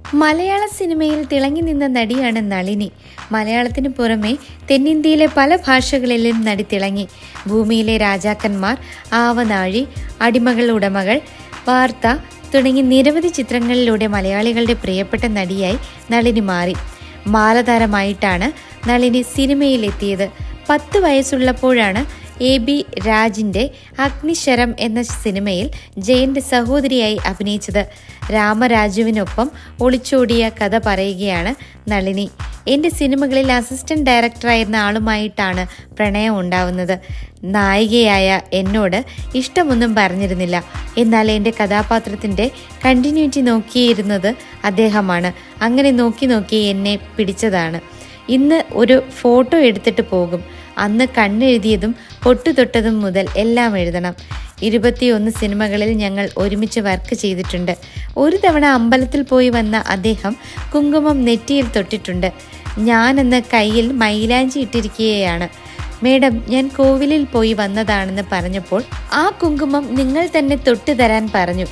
മലയാള സിനിമയിൽ തിളങ്ങി നിന്ന നടിയാണ് നളിനി മലയാളത്തിന് പുറമെ തെന്നിന്ത്യയിലെ പല ഭാഷകളിലും നടി തിളങ്ങി ഭൂമിയിലെ രാജാക്കന്മാർ ആവനാഴി അടിമകൾ ഉടമകൾ വാർത്ത തുടങ്ങി നിരവധി ചിത്രങ്ങളിലൂടെ മലയാളികളുടെ പ്രിയപ്പെട്ട നടിയായി നളിനി മാറി മാലതാരമായിട്ടാണ് നളിനി സിനിമയിലെത്തിയത് പത്ത് വയസ്സുള്ളപ്പോഴാണ് എ ബി രാജിൻ്റെ അഗ്നിശരം എന്ന സിനിമയിൽ ജയന്റെ സഹോദരിയായി അഭിനയിച്ചത് രാമരാജുവിനൊപ്പം ഒളിച്ചോടിയ കഥ പറയുകയാണ് നളിനി എൻ്റെ സിനിമകളിൽ അസിസ്റ്റന്റ് ഡയറക്ടറായിരുന്ന ആളുമായിട്ടാണ് പ്രണയം ഉണ്ടാവുന്നത് നായികയായ എന്നോട് ഇഷ്ടമൊന്നും പറഞ്ഞിരുന്നില്ല എന്നാൽ എൻ്റെ കഥാപാത്രത്തിൻ്റെ കണ്ടിന്യൂറ്റി നോക്കിയിരുന്നത് അദ്ദേഹമാണ് അങ്ങനെ നോക്കി നോക്കി എന്നെ പിടിച്ചതാണ് ഇന്ന് ഒരു ഫോട്ടോ എടുത്തിട്ട് പോകും അന്ന് കണ്ണെഴുതിയതും പൊട്ടുതൊട്ടതും മുതൽ എല്ലാം എഴുതണം ഇരുപത്തിയൊന്ന് സിനിമകളിൽ ഞങ്ങൾ ഒരുമിച്ച് വർക്ക് ചെയ്തിട്ടുണ്ട് ഒരു തവണ അമ്പലത്തിൽ പോയി വന്ന അദ്ദേഹം കുങ്കുമം നെറ്റിയിൽ തൊട്ടിട്ടുണ്ട് ഞാനെന്ന് കയ്യിൽ മൈലാഞ്ചി ഇട്ടിരിക്കുകയാണ് മേഡം ഞാൻ കോവിലിൽ പോയി വന്നതാണെന്ന് പറഞ്ഞപ്പോൾ ആ കുങ്കുമം നിങ്ങൾ തന്നെ തൊട്ടു തരാൻ പറഞ്ഞു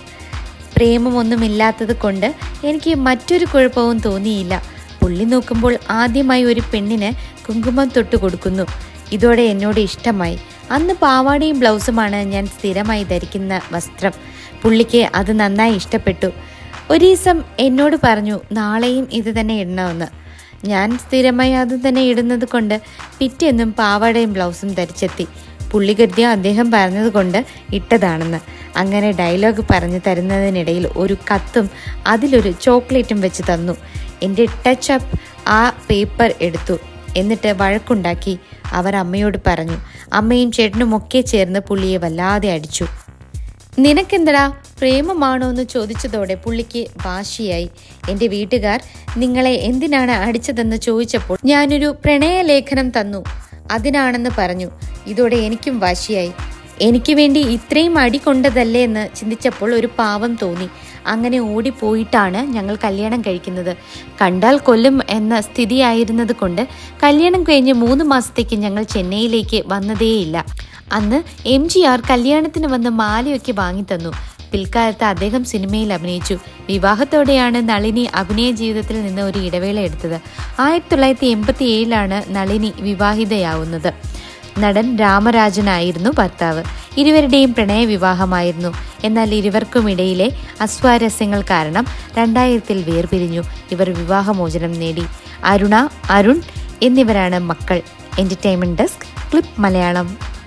പ്രേമമൊന്നുമില്ലാത്തത് കൊണ്ട് എനിക്ക് മറ്റൊരു കുഴപ്പവും തോന്നിയില്ല പുള്ളി നോക്കുമ്പോൾ ആദ്യമായി ഒരു പെണ്ണിന് കുങ്കുമം തൊട്ട് കൊടുക്കുന്നു ഇതോടെ എന്നോട് ഇഷ്ടമായി അന്ന് പാവാടയും ബ്ലൗസുമാണ് ഞാൻ സ്ഥിരമായി ധരിക്കുന്ന വസ്ത്രം പുള്ളിക്ക് അത് നന്നായി ഇഷ്ടപ്പെട്ടു ഒരു ദിവസം എന്നോട് പറഞ്ഞു നാളെയും ഇത് തന്നെ ഇടണമെന്ന് ഞാൻ സ്ഥിരമായി അത് തന്നെ ഇടുന്നത് കൊണ്ട് പിറ്റേന്നും പാവാടയും ബ്ലൗസും ധരിച്ചെത്തി പുള്ളി കരുതിയ അദ്ദേഹം പറഞ്ഞതുകൊണ്ട് ഇട്ടതാണെന്ന് അങ്ങനെ ഡയലോഗ് പറഞ്ഞു തരുന്നതിനിടയിൽ ഒരു കത്തും അതിലൊരു ചോക്ലേറ്റും വെച്ച് തന്നു എൻ്റെ ടച്ച് അപ്പ് ആ പേപ്പർ എടുത്തു എന്നിട്ട് വഴക്കുണ്ടാക്കി അവർ അമ്മയോട് പറഞ്ഞു അമ്മയും ചേട്ടനും ഒക്കെ ചേർന്ന് പുള്ളിയെ വല്ലാതെ അടിച്ചു നിനക്കെന്തടാ പ്രേമമാണോ എന്ന് ചോദിച്ചതോടെ പുള്ളിക്ക് വാശിയായി എൻ്റെ വീട്ടുകാർ നിങ്ങളെ എന്തിനാണ് അടിച്ചതെന്ന് ചോദിച്ചപ്പോൾ ഞാനൊരു പ്രണയലേഖനം തന്നു അതിനാണെന്ന് പറഞ്ഞു ഇതോടെ എനിക്കും വാശിയായി എനിക്ക് വേണ്ടി ഇത്രയും അടി കൊണ്ടതല്ലേ എന്ന് ചിന്തിച്ചപ്പോൾ ഒരു പാവം തോന്നി അങ്ങനെ ഓടിപ്പോയിട്ടാണ് ഞങ്ങൾ കല്യാണം കഴിക്കുന്നത് കണ്ടാൽ കൊല്ലും എന്ന സ്ഥിതിയായിരുന്നത് കൊണ്ട് കല്യാണം കഴിഞ്ഞ് മൂന്ന് മാസത്തേക്ക് ഞങ്ങൾ ചെന്നൈയിലേക്ക് വന്നതേയില്ല അന്ന് എം ജി ആർ കല്യാണത്തിന് വന്ന് മാലയൊക്കെ വാങ്ങിത്തന്നു പിൽക്കാലത്ത് അദ്ദേഹം സിനിമയിൽ അഭിനയിച്ചു വിവാഹത്തോടെയാണ് നളിനി അഭിനയ ജീവിതത്തിൽ നിന്ന് ഒരു ഇടവേള എടുത്തത് ആയിരത്തി തൊള്ളായിരത്തി എൺപത്തി ഏഴിലാണ് നളിനി വിവാഹിതയാവുന്നത് നടൻ രാമരാജനായിരുന്നു ഭർത്താവ് ഇരുവരുടെയും പ്രണയ വിവാഹമായിരുന്നു എന്നാൽ ഇരുവർക്കുമിടയിലെ അസ്വാരസ്യങ്ങൾ കാരണം രണ്ടായിരത്തിൽ വേർപിരിഞ്ഞു ഇവർ വിവാഹമോചനം നേടി അരുണ അരുൺ എന്നിവരാണ് മക്കൾ എന്റർടൈൻമെന്റ് ഡെസ്ക് ക്ലിപ്പ് മലയാളം